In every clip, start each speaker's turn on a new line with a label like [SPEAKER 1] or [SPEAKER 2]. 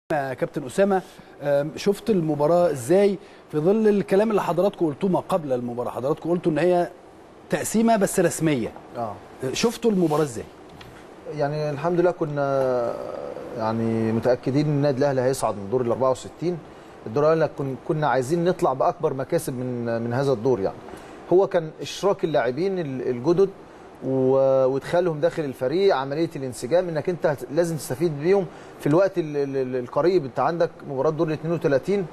[SPEAKER 1] يا كابتن اسامه آم، شفت المباراه ازاي في ظل الكلام اللي حضراتكم قلتوه ما قبل المباراه حضراتكم قلتوا ان هي تقسيمه بس رسميه
[SPEAKER 2] اه
[SPEAKER 1] شفتوا المباراه ازاي
[SPEAKER 2] يعني الحمد لله كنا يعني متاكدين ان النادي الاهلي هيصعد من دور ال 64 الدور الاول كن- كنا عايزين نطلع باكبر مكاسب من من هذا الدور يعني هو كان اشراك اللاعبين ال- الجدد و- وادخالهم داخل الفريق عمليه الانسجام انك انت هت- لازم تستفيد بيهم في الوقت ال- ال- ال- القريب انت عندك مباراه دور ال 32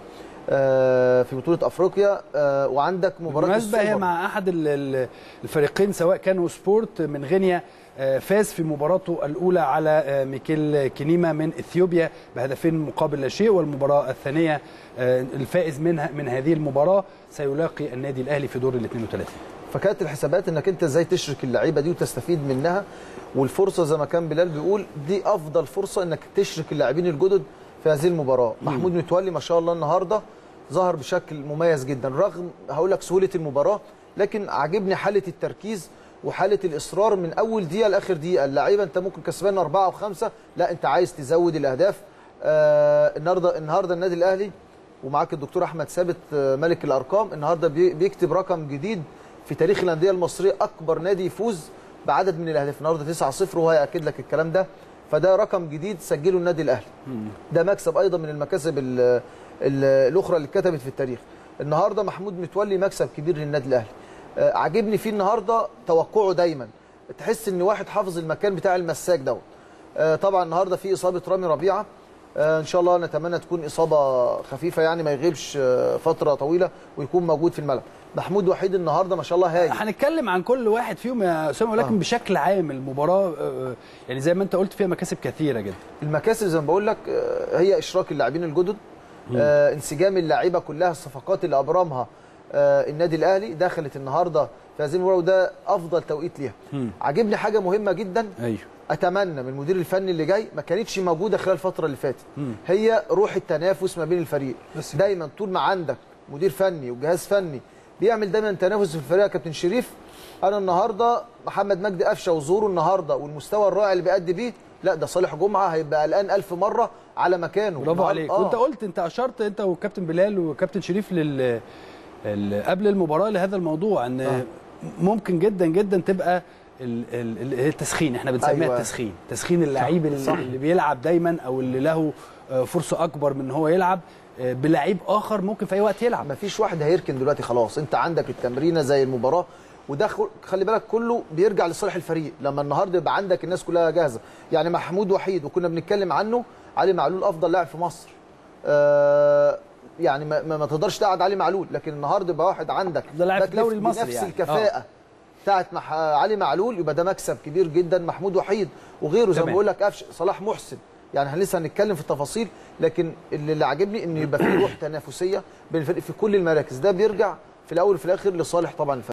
[SPEAKER 2] آه، في بطوله افريقيا آه، وعندك مباراه
[SPEAKER 1] بالمناسبه هي
[SPEAKER 2] السوبر.
[SPEAKER 1] مع احد ال- ال- الفريقين سواء كانوا سبورت من غينيا آه، فاز في مباراته الاولى على آه، ميكيل كينيما من اثيوبيا بهدفين مقابل لا شيء والمباراه الثانيه آه، الفائز منها من هذه المباراه سيلاقي النادي الاهلي في دور ال 32
[SPEAKER 2] فكانت الحسابات انك انت ازاي تشرك اللعيبه دي وتستفيد منها والفرصه زي ما كان بلال بيقول دي افضل فرصه انك تشرك اللاعبين الجدد في هذه المباراه محمود متولي ما شاء الله النهارده ظهر بشكل مميز جدا رغم هقول لك سهوله المباراه لكن عاجبني حاله التركيز وحاله الاصرار من اول دقيقه لاخر دقيقه اللعيبه انت ممكن كسبان اربعه وخمسه لا انت عايز تزود الاهداف آه النهارده النهارده النادي الاهلي ومعاك الدكتور احمد ثابت آه، ملك الارقام النهارده بي- بيكتب رقم جديد في تاريخ الانديه المصريه اكبر نادي يفوز بعدد من الاهداف النهارده 9-0 وهو هياكد لك الكلام ده فده رقم جديد سجله النادي الاهلي ده مكسب ايضا من المكاسب ال ال الاخرى اللي اتكتبت في التاريخ النهارده محمود متولي مكسب كبير للنادي الاهلي آه، عاجبني فيه النهارده توقعه دايما تحس ان واحد حافظ المكان بتاع المساك دوت آه، طبعا النهارده في اصابه رامي ربيعه آه، ان شاء الله نتمنى تكون اصابه خفيفه يعني ما يغيبش آه، فتره طويله ويكون موجود في الملعب محمود وحيد النهارده ما شاء الله هايل
[SPEAKER 1] هنتكلم عن كل واحد فيهم يا اسامه ولكن
[SPEAKER 2] آه.
[SPEAKER 1] بشكل عام المباراه آه، يعني زي ما انت قلت فيها مكاسب كثيره جدا
[SPEAKER 2] المكاسب زي ما بقول لك آه، هي اشراك اللاعبين الجدد آه، انسجام اللعيبه كلها الصفقات اللي ابرمها آه، النادي الاهلي دخلت النهارده في هذه المباراه وده افضل توقيت ليها
[SPEAKER 1] مم.
[SPEAKER 2] عاجبني حاجه مهمه جدا
[SPEAKER 1] ايوه
[SPEAKER 2] اتمنى من المدير الفني اللي جاي ما كانتش موجوده خلال الفتره اللي فاتت
[SPEAKER 1] مم.
[SPEAKER 2] هي روح التنافس ما بين الفريق
[SPEAKER 1] بس
[SPEAKER 2] دايما طول ما عندك مدير فني وجهاز فني بيعمل دايما تنافس في الفريق يا كابتن شريف انا النهارده محمد مجدي قفشه وظهوره النهارده والمستوى الرائع اللي بيأدي بيه لا ده صالح جمعه هيبقى قلقان ألف مره على مكانه
[SPEAKER 1] برافو
[SPEAKER 2] النهاردة-
[SPEAKER 1] عليك
[SPEAKER 2] آه.
[SPEAKER 1] وانت قلت انت اشرت انت وكابتن بلال وكابتن شريف لل ال- قبل المباراه لهذا الموضوع ان
[SPEAKER 2] آه.
[SPEAKER 1] ممكن جدا جدا تبقى ال- ال- ال- التسخين احنا بنسميها
[SPEAKER 2] أيوة.
[SPEAKER 1] التسخين تسخين اللعيب اللي,
[SPEAKER 2] صح.
[SPEAKER 1] اللي بيلعب دايما او اللي له آه، فرصه اكبر من ان هو يلعب آه، بلعيب اخر ممكن في اي وقت يلعب
[SPEAKER 2] ما فيش واحد هيركن دلوقتي خلاص انت عندك التمرينه زي المباراه وده خل- خلي بالك كله بيرجع لصالح الفريق لما النهارده يبقى عندك الناس كلها جاهزه يعني محمود وحيد وكنا بنتكلم عنه علي معلول افضل لاعب في مصر آه يعني ما, ما ما تقدرش تقعد علي معلول لكن النهارده يبقى واحد عندك
[SPEAKER 1] ده لاعب في
[SPEAKER 2] باك ليفت
[SPEAKER 1] الدوري المصري
[SPEAKER 2] بنفس
[SPEAKER 1] يعني.
[SPEAKER 2] الكفاءه بتاعت مح... علي معلول يبقى ده مكسب كبير جدا محمود وحيد وغيره زي ما
[SPEAKER 1] تمام.
[SPEAKER 2] بقول لك قفش صلاح محسن يعني احنا لسه هنتكلم في التفاصيل لكن اللي, اللي عاجبني ان يبقى في روح تنافسيه بين الفريق في كل المراكز ده بيرجع في الاول وفي الاخر لصالح طبعا الفريق